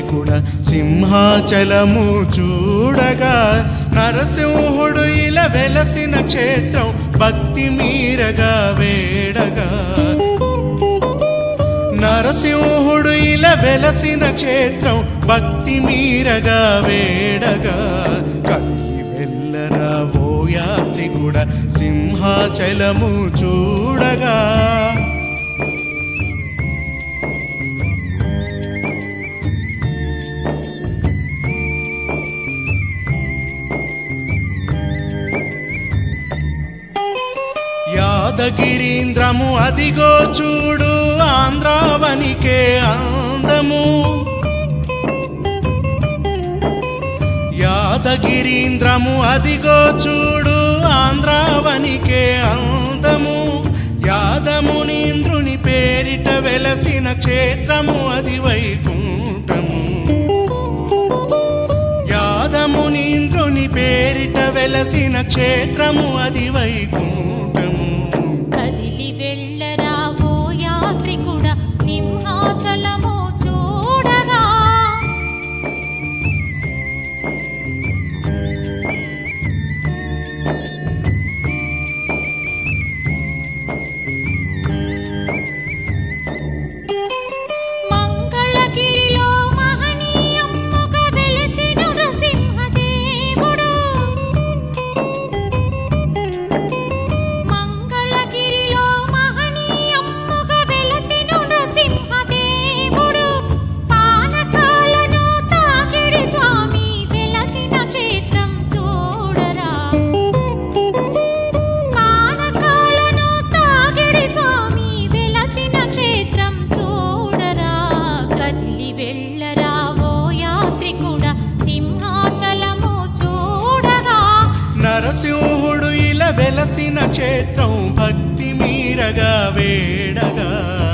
యాత్రికుడ సింహాచలము చూడగా నరసింహుడు ఇలా వెలసిన క్షేత్రం భక్తి మీరగా వేడగా నరసింహుడు ఇలా వెలసిన క్షేత్రం భక్తి మీరగా వేడగా కదిలి వెళ్ళరా ఓ యాత్రికుడ సింహాచలము చూడగా యాదగిరీంద్రము అదిగో చూడు ఆంధ్రావనికే అందము యాదగిరీంద్రము అదిగో చూడు ఆంధ్రావనికే అందము యాదమునీంద్రుని పేరిట వెలసిన క్షేత్రము అది వైకుంఠము యాదమునీంద్రుని పేరిట వెలసిన క్షేత్రము అది వైకుంఠము కదిలి వెళ్ళరా ఓ యాత్రికుడ సింహాచలము చూడగా మంగళగిరిలో మహనీయమ్ముగా వెలసిన నృసింహదేవుడు మంగళగిరిలో మహనీయమ్ముగా వెలసిన నృసింహదేవుడు పానకాలను తాకిడి స్వామి వెలసిన క్షేత్రం చూడరా పానకాలను తాకిడి స్వామి వెలసిన క్షేత్రం చూడరా కదిలి వెళ్ళరా ఓ యాత్రికుడ సింహాచలము చూడగా నరసింహుడు ఇలా వెలసిన క్షేత్రం భక్తి మీరగా వేడగా